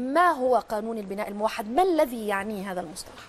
ما هو قانون البناء الموحد ما الذي يعنيه هذا المصطلح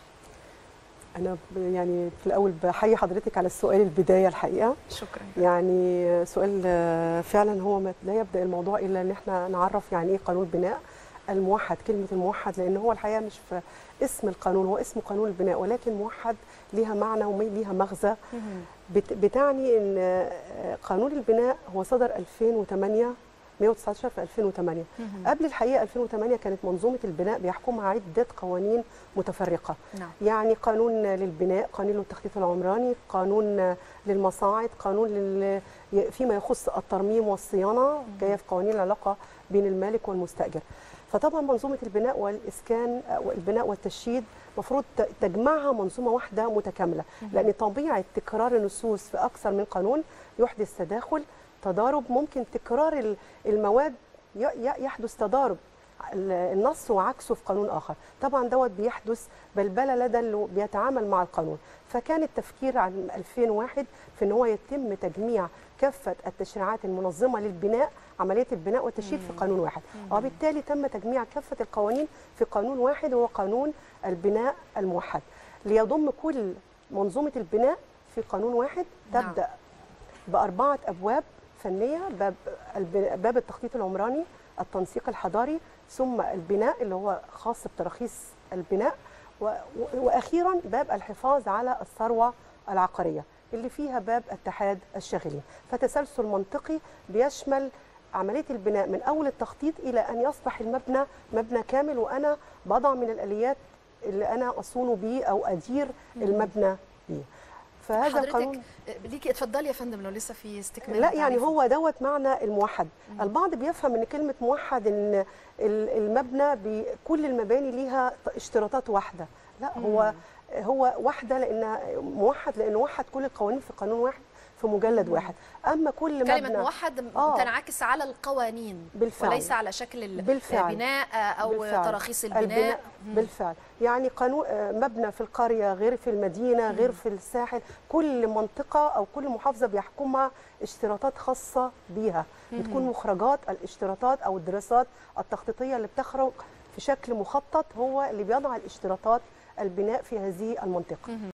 انا ب- يعني في الاول بحيي حضرتك على السؤال البدايه الحقيقه شكرا يعني سؤال آه، فعلا هو ما- لا يبدا الموضوع الا ان احنا نعرف يعني ايه قانون البناء الموحد كلمه الموحد لان هو الحقيقه مش في اسم القانون هو اسمه قانون البناء ولكن موحد ليها معنى وليها مغزى بت- بتعني ان آه، قانون البناء هو صدر 2008 119 في 2008 قبل الحقيقه 2008 كانت منظومه البناء بيحكمها عده قوانين متفرقه نعم يعني قانون للبناء قانون للتخطيط العمراني قانون للمصاعد قانون لل... فيما يخص الترميم والصيانه جايه في قوانين العلاقه بين المالك والمستاجر فطبعا منظومه البناء والاسكان والبناء والتشييد المفروض تجمعها منظومه واحده متكامله لان طبيعه تكرار النصوص في اكثر من قانون يحدث تداخل تضارب ممكن تكرار ال- المواد ي- ي- يحدث تضارب ال- النص وعكسه في قانون اخر طبعا دوت بيحدث بلبله لدى اللي بيتعامل مع القانون فكان التفكير عن 2001 في ان هو يتم تجميع كافه التشريعات المنظمه للبناء عمليه البناء والتشييد في قانون واحد وبالتالي تم تجميع كافه القوانين في قانون واحد وهو قانون البناء الموحد ليضم كل منظومه البناء في قانون واحد نعم. تبدا باربعه ابواب فنيه باب الب- باب التخطيط العمراني التنسيق الحضاري ثم البناء اللي هو خاص بتراخيص البناء و- و- واخيرا باب الحفاظ على الثروه العقاريه اللي فيها باب اتحاد الشاغلين فتسلسل منطقي بيشمل عمليه البناء من اول التخطيط الى ان يصبح المبنى مبنى كامل وانا بضع من الاليات اللي انا اصونه بيه او ادير المبنى بيه فهذا القانون حضرتك ليكي اتفضلي يا فندم لو لسه في استكمال لا يعني تعريف. هو دوت معنى الموحد البعض بيفهم ان كلمه موحد ان ال- المبنى بكل المباني ليها ط- اشتراطات واحده لا هو هو واحده لان موحد لانه وحد كل القوانين في قانون واحد في مجلد واحد اما كل كلمة مبنى موحد آه. تنعكس على القوانين بالفعل. وليس على شكل ال- بالفعل. البناء أو بالفعل. تراخيص البناء مم. بالفعل يعني قانون آه، مبنى في القريه غير في المدينه غير في الساحل كل منطقه او كل محافظه بيحكمها اشتراطات خاصه بيها بتكون مخرجات الاشتراطات او الدراسات التخطيطيه اللي بتخرج في شكل مخطط هو اللي بيضع الاشتراطات البناء في هذه المنطقه